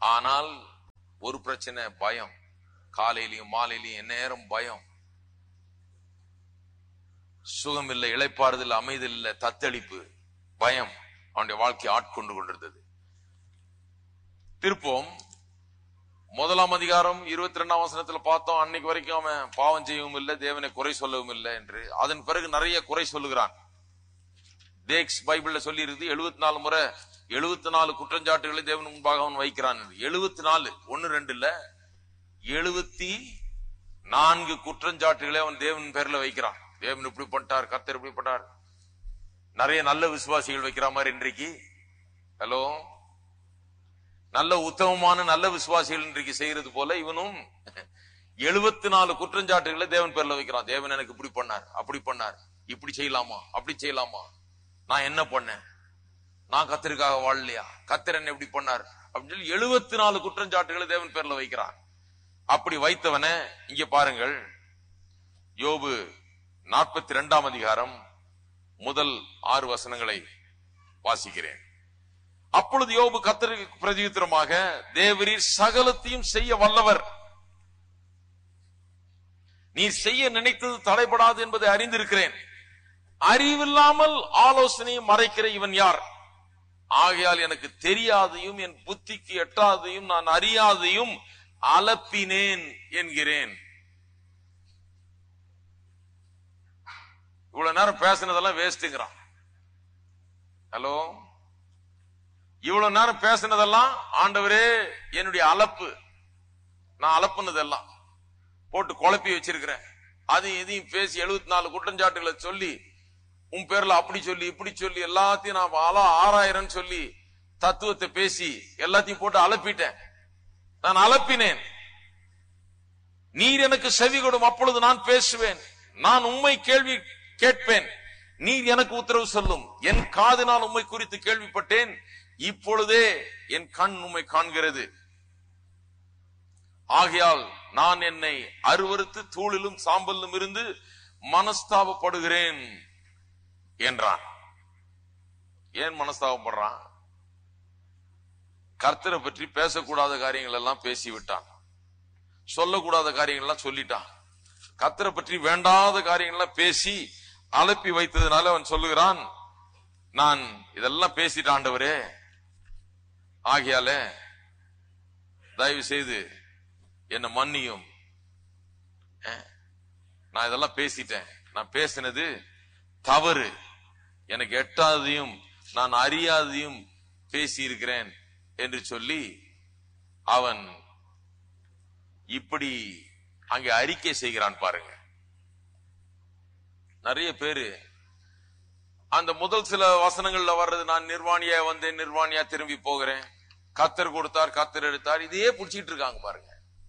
ஆனால் ஒரு பிரச்சனை பயம் காலையிலயும் மாலையிலயும் எந்நேரம் பயம் சுகம் இல்லை இளைப்பாறுதல் அமைதல் இல்லை தத்தளிப்பு பயம் அவனுடைய வாழ்க்கையை ஆட்கொண்டு கொண்டிருந்தது திருப்போம் முதலாம் அதிகாரம் இருபத்தி ரெண்டாம் வசனத்துல பார்த்தோம் அன்னைக்கு வரைக்கும் அவன் பாவம் செய்யவும் இல்லை தேவனை குறை சொல்லவும் இல்லை என்று அதன் பிறகு நிறைய குறை சொல்லுகிறான் தேக்ஸ் பைபிள்ல சொல்லி இருக்குது எழுபத்தி நாலு முறை எழுபத்தி நாலு குற்றஞ்சாட்டுகளை தேவன் முன்பாக அவன் வைக்கிறான் எழுபத்தி நாலு ஒன்னு ரெண்டு இல்ல எழுபத்தி நான்கு குற்றஞ்சாட்டுகளை அவன் தேவன் பேர்ல வைக்கிறான் தேவன் இப்படி பண்ணிட்டார் கர்த்தர் இப்படி பண்ணார் நிறைய நல்ல விசுவாசிகள் வைக்கிற மாதிரி இன்றைக்கு ஹலோ நல்ல உத்தமமான நல்ல விசுவாசிகள் இன்றைக்கு செய்யறது போல இவனும் எழுபத்தி நாலு குற்றஞ்சாட்டுகளை தேவன் பேர்ல வைக்கிறான் தேவன் எனக்கு இப்படி பண்ணார் அப்படி பண்ணார் இப்படி செய்யலாமா அப்படி செய்யலாமா நான் என்ன பண்ணேன் நான் கத்தருக்காக வாழலையா கத்தர் என்ன இப்படி பண்ணார் அப்படின்னு சொல்லி எழுபத்தி நாலு குற்றஞ்சாட்டுகளை தேவன் பேர்ல வைக்கிறான் அப்படி வைத்தவன இங்க பாருங்கள் யோபு நாற்பத்தி ரெண்டாம் அதிகாரம் முதல் ஆறு வசனங்களை வாசிக்கிறேன் அப்பொழுது யோபு கத்தருக்கு பிரதியுத்தரமாக தேவரீர் சகலத்தையும் செய்ய வல்லவர் நீர் செய்ய நினைத்தது தடைபடாது என்பதை அறிந்திருக்கிறேன் அறிவில்லாமல் ஆலோசனையை மறைக்கிற இவன் யார் ஆகையால் எனக்கு தெரியாதையும் என் புத்திக்கு எட்டாதையும் நான் அறியாதையும் அலப்பினேன் என்கிறேன் இவ்வளவு நேரம் பேசினதெல்லாம் வேஸ்ட்டுங்கிறான் ஹலோ இவ்வளவு நேரம் பேசினதெல்லாம் ஆண்டவரே என்னுடைய அலப்பு நான் அலப்புனதெல்லாம் போட்டு குழப்பி வச்சிருக்கிறேன் அது இதையும் பேசி எழுபத்தி நாலு குற்றஞ்சாட்டுகளை சொல்லி உன் பேர்ல அப்படி சொல்லி இப்படி சொல்லி எல்லாத்தையும் நான் ஆளா ஆறாயிரம் சொல்லி தத்துவத்தை பேசி எல்லாத்தையும் போட்டு அலப்பிட்டேன் நான் அலப்பினேன் நீர் எனக்கு செவி கொடும் அப்பொழுது நான் பேசுவேன் நான் உண்மை கேள்வி கேட்பேன் நீர் எனக்கு உத்தரவு சொல்லும் என் காதினால் உண்மை குறித்து கேள்விப்பட்டேன் இப்பொழுதே என் கண் உண்மை காண்கிறது ஆகையால் நான் என்னை அருவருத்து தூளிலும் சாம்பலிலும் இருந்து மனஸ்தாபப்படுகிறேன் என்றான் ஏன் மனஸ்தாபப்படுறான் கர்த்தரை பற்றி பேசக்கூடாத காரியங்கள் எல்லாம் பேசிவிட்டான் சொல்லக்கூடாத காரியங்கள் எல்லாம் சொல்லிட்டான் கர்த்தரை பற்றி வேண்டாத காரியங்கள் எல்லாம் பேசி அலப்பி வைத்ததுனால அவன் சொல்லுகிறான் நான் இதெல்லாம் பேசிட்டான் ஆண்டவரே ஆகையால தயவு செய்து என்ன மன்னியும் அஹ், நான் இதெல்லாம் பேசிட்டேன் நான் பேசினது தவறு எனக்கு எட்டாததையும் நான் அறியாததையும் பேசி இருக்கிறேன் என்று சொல்லி அவன் இப்படி அங்கே அறிக்கை செய்கிறான் பாருங்க நிறைய பேரு அந்த முதல் சில வசனங்கள்ல வர்றது நான் நிர்வாணியா வந்தேன் நிர்வாணியா திரும்பி போகிறேன் கத்தர் கொடுத்தார் கத்தர் எடுத்தார் இதையே புடிச்சிட்டு இருக்காங்க பாருங்க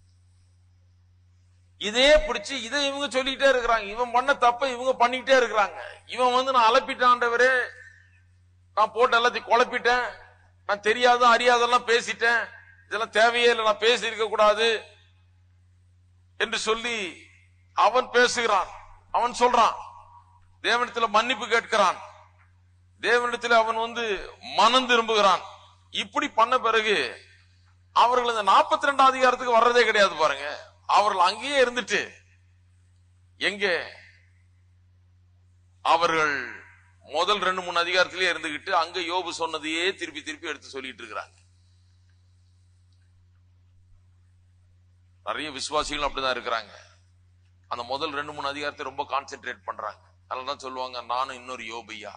இதே பிடிச்சு இதை இவங்க சொல்லிட்டே இருக்கிறாங்க இவன் பண்ண தப்ப இவங்க பண்ணிக்கிட்டே இருக்கிறாங்க இவன் வந்து நான் அலப்பிட்டாண்டவரே நான் போட்டு எல்லாத்தையும் குழப்பிட்டேன் நான் தெரியாத அறியாதெல்லாம் பேசிட்டேன் இதெல்லாம் தேவையே இல்லை நான் பேசி இருக்க கூடாது என்று சொல்லி அவன் பேசுகிறான் அவன் சொல்றான் தேவனிடத்துல மன்னிப்பு கேட்கிறான் தேவனிடத்துல அவன் வந்து மனம் திரும்புகிறான் இப்படி பண்ண பிறகு அவர்கள் இந்த நாற்பத்தி ரெண்டாம் அதிகாரத்துக்கு வர்றதே கிடையாது பாருங்க அவர்கள் அங்கேயே இருந்துட்டு எங்க அவர்கள் முதல் ரெண்டு மூணு அதிகாரத்திலேயே இருந்துகிட்டு அங்க யோபு சொன்னதையே திருப்பி திருப்பி எடுத்து சொல்லிட்டு இருக்கிறாங்க நிறைய விசுவாசிகள் அப்படிதான் இருக்கிறாங்க அந்த முதல் ரெண்டு மூணு அதிகாரத்தை ரொம்ப கான்சென்ட்ரேட் பண்றாங்க அதனாலதான் சொல்லுவாங்க நானும் இன்னொரு யோபையா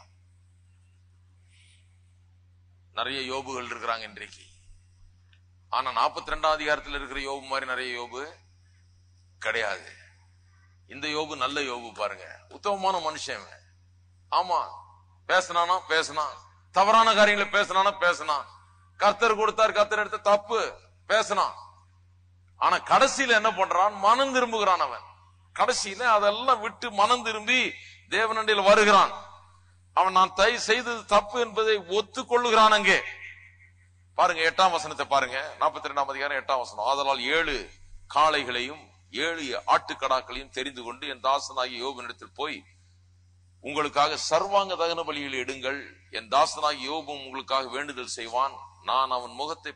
நிறைய யோபுகள் இருக்கிறாங்க இன்றைக்கு ஆனா நாற்பத்தி ரெண்டாம் அதிகாரத்தில் இருக்கிற யோபு மாதிரி நிறைய யோபு கிடையாது இந்த யோபு நல்ல யோபு பாருங்க உத்தமமான மனுஷன் இவன். ஆமா பேசினானா பேசினான் தவறான காரியங்களை பேசினானா பேசினான் கர்த்தர் கொடுத்தார் கர்த்தர் எடுத்த தப்பு பேசினான் ஆனா கடைசியில என்ன பண்றான் மனம் திரும்புகிறான் அவன் கடைசியில அதெல்லாம் விட்டு மனம் திரும்பி தேவனண்டியில் வருகிறான் அவன் நான் தை செய்தது தப்பு என்பதை ஒத்துக்கொள்ளுகிறான் அங்கே பாருங்க எட்டாம் வசனத்தை பாருங்க நாற்பத்தி ரெண்டாம் அதிகாரம் எட்டாம் வசனம் ஆதலால் ஏழு காளைகளையும் ஏழு ஆட்டுக்கடாக்களையும் தெரிந்து கொண்டு என் தாசனாகிய யோபனிடத்தில் போய் உங்களுக்காக சர்வாங்க தகன பலியில் எடுங்கள் என் தாசனாகிய யோபும் உங்களுக்காக வேண்டுதல் செய்வான் நான் அவன் முகத்தை